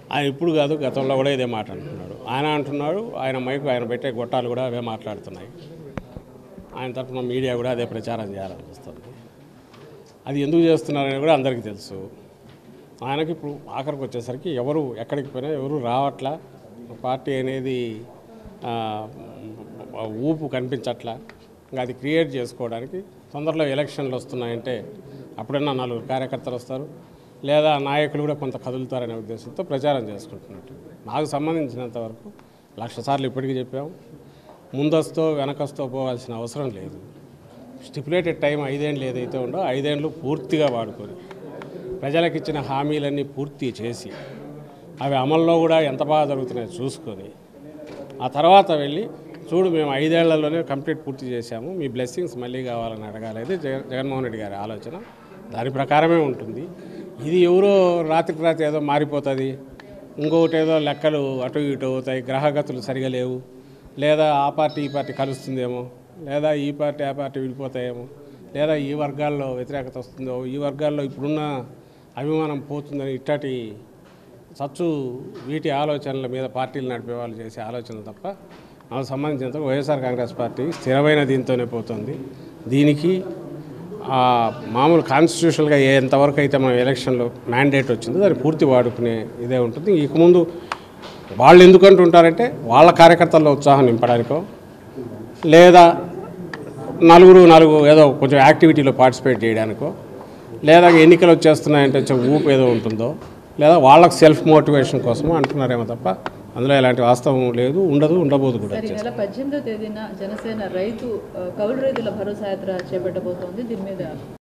ఆయన ఇప్పుడు కాదు గతంలో కూడా ఇదే మాట అంటున్నాడు ఆయన అంటున్నాడు ఆయన మైకు ఆయన పెట్టే గొట్టాలు కూడా అవే మాట్లాడుతున్నాయి ఆయన తరఫున మీడియా కూడా అదే ప్రచారం చేయాలనిపిస్తుంది అది ఎందుకు చేస్తున్నారని కూడా అందరికీ తెలుసు ఆయనకి ఇప్పుడు ఆఖరికి వచ్చేసరికి ఎవరు ఎక్కడికి పోయినా ఎవరు రావట్లా పార్టీ అనేది ఆ, ఊపు కనిపించట్లా ఇంకా అది క్రియేట్ చేసుకోవడానికి తొందరలో ఎలక్షన్లు వస్తున్నాయంటే అప్పుడన్నా నలుగురు కార్యకర్తలు వస్తారు లేదా నాయకులు కూడా కొంత కదులుతారనే ఉద్దేశంతో ప్రచారం చేసుకుంటున్నట్టు నాకు సంబంధించినంత వరకు లక్ష సార్లు ఇప్పటికీ చెప్పాము ముందస్తో వెనకస్తో పోవాల్సిన అవసరం లేదు స్టిపులేటెడ్ టైం ఐదేళ్ళు ఏదైతే ఉందో ఐదేళ్ళు పూర్తిగా వాడుకొని ప్రజలకు ఇచ్చిన హామీలన్నీ పూర్తి చేసి అవి అమల్లో కూడా ఎంత బాగా జరుగుతున్నాయో చూసుకొని ఆ తర్వాత వెళ్ళి చూడు మేము ఐదేళ్లలోనే కంప్లీట్ పూర్తి చేశాము మీ బ్లెస్సింగ్స్ మళ్ళీ కావాలని అడగాలి జగన్ జగన్మోహన్ రెడ్డి గారి ఆలోచన దాని ప్రకారమే ఉంటుంది ఇది ఎవరో రాత్రికి రాత్రి ఏదో మారిపోతుంది ఇంకొకటి ఏదో లెక్కలు అటు ఇటు అవుతాయి గ్రహగతులు సరిగా లేవు లేదా ఆ పార్టీ ఈ పార్టీ కలుస్తుందేమో లేదా ఈ పార్టీ ఆ పార్టీ విడిపోతాయేమో లేదా ఈ వర్గాల్లో వ్యతిరేకత వస్తుందో ఈ వర్గాల్లో ఇప్పుడున్న అభిమానం పోతుందని ఇట్టటి సచ్చు వీటి ఆలోచనల మీద పార్టీలు నడిపే వాళ్ళు చేసే ఆలోచనలు తప్ప నాకు సంబంధించినంత వైఎస్ఆర్ కాంగ్రెస్ పార్టీ స్థిరమైన దీంతోనే పోతుంది దీనికి ఆ మామూలు కాన్స్టిట్యూషనల్గా ఎంతవరకు అయితే మన ఎలక్షన్లో మ్యాండేట్ వచ్చిందో దాన్ని పూర్తి వాడుకునే ఇదే ఉంటుంది ఇక ముందు వాళ్ళు ఎందుకు అంటుంటారంటే వాళ్ళ కార్యకర్తల్లో ఉత్సాహం నింపడానికో లేదా నలుగురు నలుగురు ఏదో కొంచెం యాక్టివిటీలో పార్టిసిపేట్ చేయడానికో లేదా ఎన్నికలు వచ్చేస్తున్నాయంటే కొంచెం ఊపు ఏదో ఉంటుందో లేదా వాళ్ళకి సెల్ఫ్ మోటివేషన్ కోసం అంటున్నారేమో తప్ప అందులో ఎలాంటి వాస్తవం లేదు ఉండదు ఉండబోదు కూడా సార్ ఈ నెల పద్దెనిమిదో తేదీన జనసేన రైతు ఆ, కౌలు రైతుల భరోసా యాత్ర చేపట్టబోతోంది దీని మీద